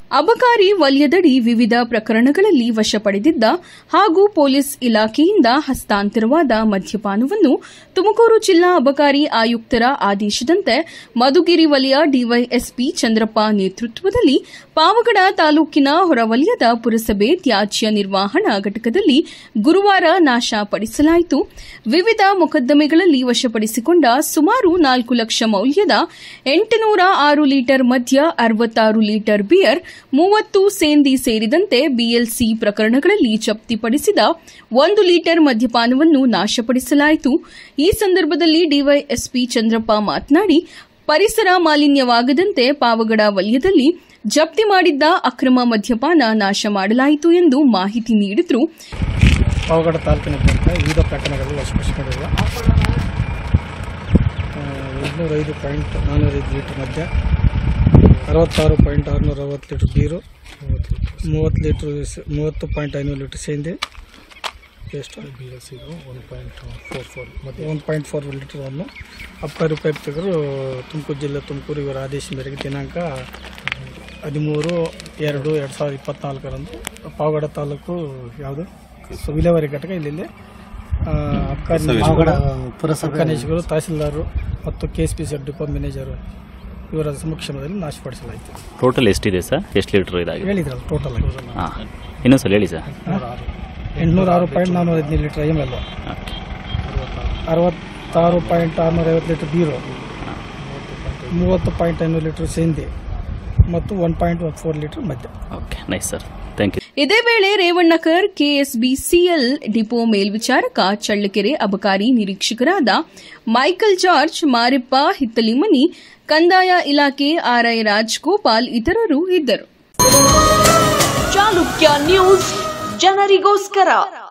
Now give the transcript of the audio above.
ಅಬಕಾರಿ ವಲಯದಡಿ ವಿವಿಧ ಪ್ರಕರಣಗಳಲ್ಲಿ ವಶಪಡೆದಿದ್ದ ಹಾಗೂ ಪೊಲೀಸ್ ಇಲಾಖೆಯಿಂದ ಹಸ್ತಾಂತರವಾದ ಮದ್ಯಪಾನವನ್ನು ತುಮಕೂರು ಜಿಲ್ಲಾ ಅಬಕಾರಿ ಆಯುಕ್ತರ ಆದೇಶದಂತೆ ಮಧುಗಿರಿ ವಲಯ ಡಿವೈಎಸ್ಪಿ ಚಂದ್ರಪ್ಪ ನೇತೃತ್ವದಲ್ಲಿ ಪಾವಗಡ ತಾಲೂಕಿನ ಹೊರವಲಯದ ಪುರಸಭೆ ತ್ಯಾಜ್ಯ ನಿರ್ವಹಣಾ ಘಟಕದಲ್ಲಿ ಗುರುವಾರ ನಾಶಪಡಿಸಲಾಯಿತು ವಿವಿಧ ಮೊಕದ್ದಮೆಗಳಲ್ಲಿ ವಶಪಡಿಸಿಕೊಂಡ ಸುಮಾರು ನಾಲ್ಕು ಲಕ್ಷ ಮೌಲ್ಯದ ಎಂಟುನೂರ ಆರು ಲೀಟರ್ ಮದ್ಯ ಅರವತ್ತಾರು ಲೀಟರ್ ಬಿಯರ್ ಮೂವತ್ತು ಸೇಂದಿ ಸೇರಿದಂತೆ ಬಿಎಲ್ಸಿ ಪ್ರಕರಣಗಳಲ್ಲಿ ಜಪ್ತಿಪಡಿಸಿದ ಒಂದು ಲೀಟರ್ ಮದ್ಯಪಾನವನ್ನು ನಾಶಪಡಿಸಲಾಯಿತು ಈ ಸಂದರ್ಭದಲ್ಲಿ ಡಿವೈಎಸ್ಪಿ ಚಂದ್ರಪ್ಪ ಮಾತನಾಡಿ ಪರಿಸರ ಮಾಲಿನ್ಯವಾಗದಂತೆ ಪಾವಗಡ ವಲಯದಲ್ಲಿ ಜಪ್ತಿ ಮಾಡಿದ್ದ ಅಕ್ರಮ ಮದ್ಯಪಾನ ನಾಶ ಮಾಡಲಾಯಿತು ಎಂದು ಮಾಹಿತಿ ನೀಡಿದರು ಪಾವಗಡ ತಾಲೂಕಿನಾದ್ಯಂತ ವಿವಿಧ ಪ್ರಕರಣಗಳಲ್ಲಿ ವಶಪಡಿಸಿಕೊಂಡಿರುವ ಎಂಟುನೂರೈದು ಪಾಯಿಂಟ್ ನಾನ್ನೂರೈದು ಲೀಟರ್ ಮದ್ಯ ಅರವತ್ತಾರು ಪಾಯಿಂಟ್ ಆರುನೂರ ಅರವತ್ತು ಲೀಟರ್ ಬೀರು ಮೂವತ್ತು ಲೀಟ್ರ್ ಮೂವತ್ತು ಪಾಯಿಂಟ್ ಐನೂರು ಲೀಟರ್ ಸೇಂದಿ ಎಷ್ಟು ಬಿ ಎಸ್ ಇದು ಒನ್ ಪಾಯಿಂಟ್ ಫೋರ್ ಫೋರ್ ಮತ್ತು ಒನ್ ಪಾಯಿಂಟ್ ಫೋರ್ ಲೀಟರ್ ಅನ್ನು ಅಬಕಾರಿ ಉಪಯುಕ್ತರು ತುಮಕೂರು ಜಿಲ್ಲೆ ತುಮಕೂರು ಇವರ ಆದೇಶ ಮೇರೆಗೆ ದಿನಾಂಕ ಹದಿಮೂರು ಎರಡು ಎರಡು ಸಾವಿರದ ಇಪ್ಪತ್ನಾಲ್ಕರಂದು ಪಾವಗಡ ತಾಲೂಕು ಯಾವುದು ಸೊ ವಿಲೇವಾರಿ ಘಟಕ ಇಲ್ಲಿ ಅಬಕಾರಿ ಪಾವಗಡ ಪುರಸಭೆಗಳು ತಹಸೀಲ್ದಾರರು ಮತ್ತು K S P sub depot manager ಇವರ ಸಮಕ್ಷಮದಲ್ಲಿ ನಾಶಪಡಿಸಲಾಯಿತು ಟೋಟಲ್ ಎಷ್ಟಿದೆ ಸರ್ ಎಷ್ಟು ಲೀಟ್ರ್ ಇದಾಗಿದೆ ಹೇಳಿದ್ರಲ್ಲ ಟೋಟಲ್ ಆಗಿ ಹಾಂ ಇನ್ನೊಂದ್ಸಲ ಹೇಳಿ ಸರ್ ಎಂಟುನೂರ ಆರು ಪಾಯಿಂಟ್ ನಾನ್ನೂರ ಹದಿನೈದು ಲೀಟರ್ ಎಮ್ ಎಲ್ ಅರವತ್ತಾರು ಪಾಯಿಂಟ್ ಆರುನೂರ ಐವತ್ತು ಲೀಟರ್ ಬೀರು ಮೂವತ್ತು ಪಾಯಿಂಟ್ ಐನೂರು ಲೀಟರ್ ಸೇಂದಿ ಮತ್ತು one point one four litre ಮದ್ಯ okay nice sir thank you ಇದೇ ವೇಳೆ ರೇವಣ್ಣಕರ್ ಕೆಎಸ್ಬಿಸಿಎಲ್ ಡಿಪೋ ಮೇಲ್ವಿಚಾರಕ ಚಳ್ಳಕೆರೆ ಅಬಕಾರಿ ನಿರೀಕ್ಷಕರಾದ ಮೈಕಲ್ ಜಾರ್ಜ್ ಮಾರಿಪ್ಪ ಹಿತ್ತಲಿಮನಿ ಕಂದಾಯ ಇಲಾಖೆ ಆರ್ಐ ರಾಜ್ಗೋಪಾಲ್ ಇತರರು ಇದ್ದರು ಚಾಲುಕ್ಯ ನ್ಯೂಸ್ ಜನರಿಗೋಸ್ಕರ